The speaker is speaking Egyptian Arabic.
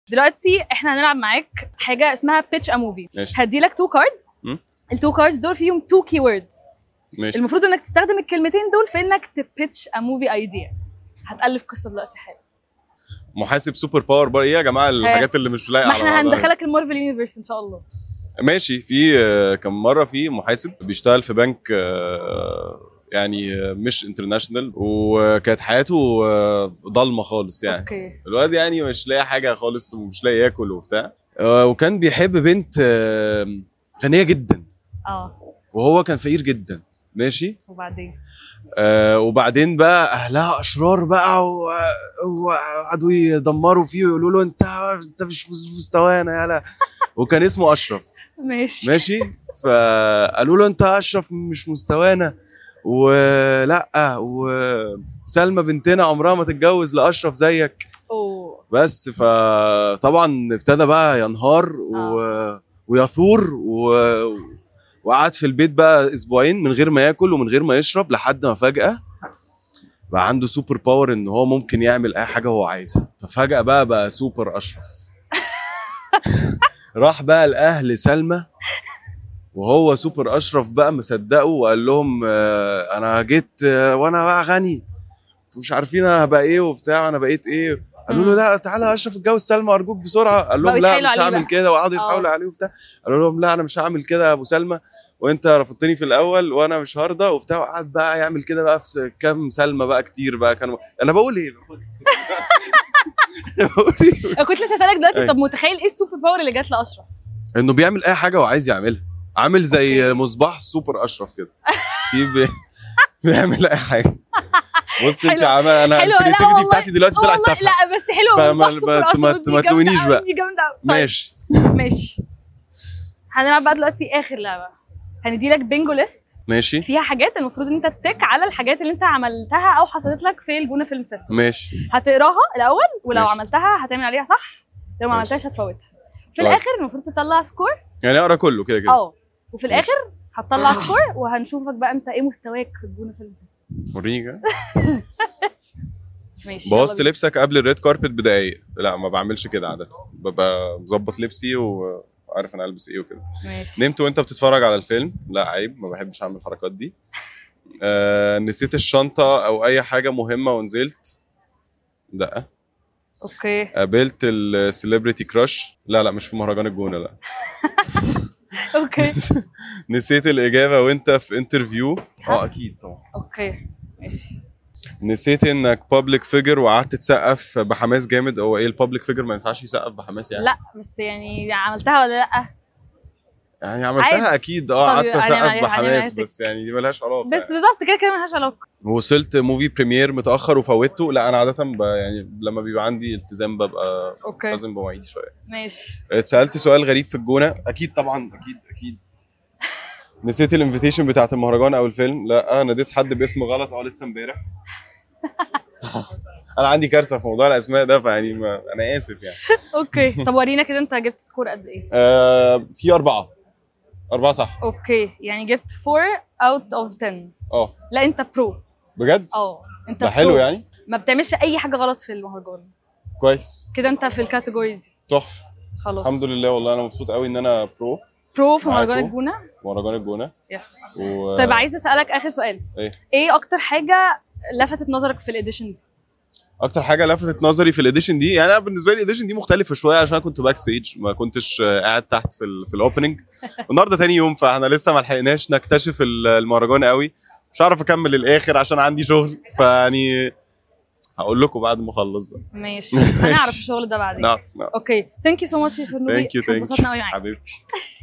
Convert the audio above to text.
دلوقتي احنا هنلعب معاك حاجه اسمها بيتش ا موفي ماشي هدي لك تو كاردز مم. التو كاردز دول فيهم تو كي ووردز ماشي المفروض انك تستخدم الكلمتين دول في انك تبيتش ا موفي ايديا هتالف قصه دلوقتي حالا محاسب سوبر باور بقى ايه يا جماعه الحاجات اللي مش لايقه ما على احنا بعضها. هندخلك المارفل يونيفرس ان شاء الله ماشي في آه، كم مره في محاسب بيشتغل في بنك آه، يعني آه، مش انترناشونال وكانت حياته آه، ضلمه خالص يعني اوكي الواد يعني مش لاقي حاجه خالص ومش لاقي ياكل وبتاع آه، وكان بيحب بنت آه، غنيه جدا اه وهو كان فقير جدا ماشي وبعدين آه وبعدين بقى اهلها اشرار بقى و- وقعدوا يدمروا فيه ويقولوا له انت انت مش في مستوانا يالا وكان اسمه اشرف ماشي ماشي فقالوا له انت اشرف مش مستوانا ولا وسلمى بنتنا عمرها ما تتجوز لاشرف زيك اوه بس فطبعا ابتدى بقى ينهار و... ويثور و... وقعد في البيت بقى اسبوعين من غير ما ياكل ومن غير ما يشرب لحد ما فجاه بقى عنده سوبر باور ان هو ممكن يعمل اي حاجه هو عايزها ففجاه بقى بقى سوبر اشرف راح بقى لاهل سلمى وهو سوبر اشرف بقى مصدقه وقال لهم آه، انا جيت آه، وانا بقى غني انتوا مش عارفين انا هبقى ايه وبتاع انا بقيت ايه قالوا له مم. لا تعالى يا اشرف اتجوز سلمى ارجوك بسرعه قال بقوا لهم لا يتحايلوا مش عليه هعمل بقى. كده وقعدوا آه. يتحاولوا عليه وبتاع قالوا لهم لا انا مش هعمل كده يا ابو سلمى وانت رفضتني في الاول وانا مش هرضى وبتاع وقعد بقى يعمل كده بقى في س- كام سلمى بقى كتير بقى كانوا انا بقول ايه أنا بقول ايه أنا كنت لسه اسالك دلوقتي أي. طب متخيل ايه السوبر باور اللي جات لاشرف انه بيعمل اي حاجه هو عايز يعملها عامل زي أوكي. مصباح سوبر اشرف كده في بي- بيعمل اي حاجه بص انت حلو. عامل انا حلو، لا الكريتيفيتي والله- بتاعتي دلوقتي طلعت والله تافهه لا بس حلو فما- مصباح ما- سوبر ما- أشرف، ما دي جامدة تلومنيش أوي، بقى. دي جامده أوي. طيب، ماشي ماشي هنلعب بقى دلوقتي اخر لعبه هندي لك بينجو ليست ماشي فيها حاجات المفروض ان انت تك على الحاجات اللي انت عملتها او حصلت لك في الجونه فيلم فيستيفال ماشي هتقراها الاول ولو ماشي. عملتها هتعمل عليها صح لو ما ماشي. عملتهاش هتفوتها في طيب. الاخر المفروض تطلع سكور يعني اقرا كله كده كده اه وفي ماشي. الاخر هتطلع سكور وهنشوفك بقى انت ايه مستواك في الجونه فيلم فيستيفال وريني كده ماشي بوظت يلا بينا. لبسك قبل الريد كاربت بدقايق لا ما بعملش كده عاده ببقى مظبط لبسي وعارف انا البس ايه وكده ماشي نمت وانت بتتفرج على الفيلم لا عيب ما بحبش اعمل الحركات دي آه نسيت الشنطه او اي حاجه مهمه ونزلت لا اوكي قابلت السليبرتي كراش لا لا مش في مهرجان الجونه لا اوكي نسيت الاجابه وانت في انترفيو اه اكيد طبعا اوكي ماشي نسيت انك بابليك فيجر وقعدت تسقف بحماس جامد هو ايه البابليك فيجر ما ينفعش يسقف بحماس يعني لا بس يعني عملتها ولا لا يعني عملتها عادي. اكيد اه طب قعدت هنعمل اسقف عليها- هنعمل بحماس عليها بس يعني دي ملهاش علاقه بس بالظبط كده كده ملهاش علاقه وصلت موفي بريمير متاخر وفوتته لا انا عاده ب... يعني لما بيبقى عندي التزام ببقى اوكي لازم بمواعيدي شويه ماشي اتسالت سؤال غريب في الجونه اكيد طبعا اكيد اكيد نسيت الانفيتيشن بتاعت المهرجان او الفيلم لا انا اديت حد باسم غلط اه لسه امبارح انا عندي كارثه في موضوع الاسماء ده فيعني ما... انا اسف يعني اوكي طب ورينا كده انت جبت سكور قد ايه آه في اربعه اربعه صح اوكي يعني جبت 4 اوت اوف 10 اه لا انت برو بجد اه انت ده حلو برو. يعني ما بتعملش اي حاجه غلط في المهرجان كويس كده انت في الكاتيجوري دي تحفه خلاص الحمد لله والله انا مبسوط قوي ان انا برو برو في مهرجان معاكو. الجونه مهرجان الجونه يس و... طيب عايزه اسالك اخر سؤال ايه ايه اكتر حاجه لفتت نظرك في الاديشن دي اكتر حاجه لفتت نظري في الاديشن دي يعني انا بالنسبه لي الاديشن دي مختلفه شويه عشان انا كنت باك ستيج ما كنتش آه، قاعد تحت في ال في الاوبننج النهارده تاني يوم فاحنا لسه ما لحقناش نكتشف ال- المهرجان قوي مش هعرف اكمل الاخر عشان عندي شغل فيعني هقول لكم بعد ما اخلص بقى ماشي هنعرف الشغل ده بعدين نعم نعم اوكي ثانك يو سو ماتش يا شرنوبي ثانك يو ثانك انبسطنا قوي معاك حبيبتي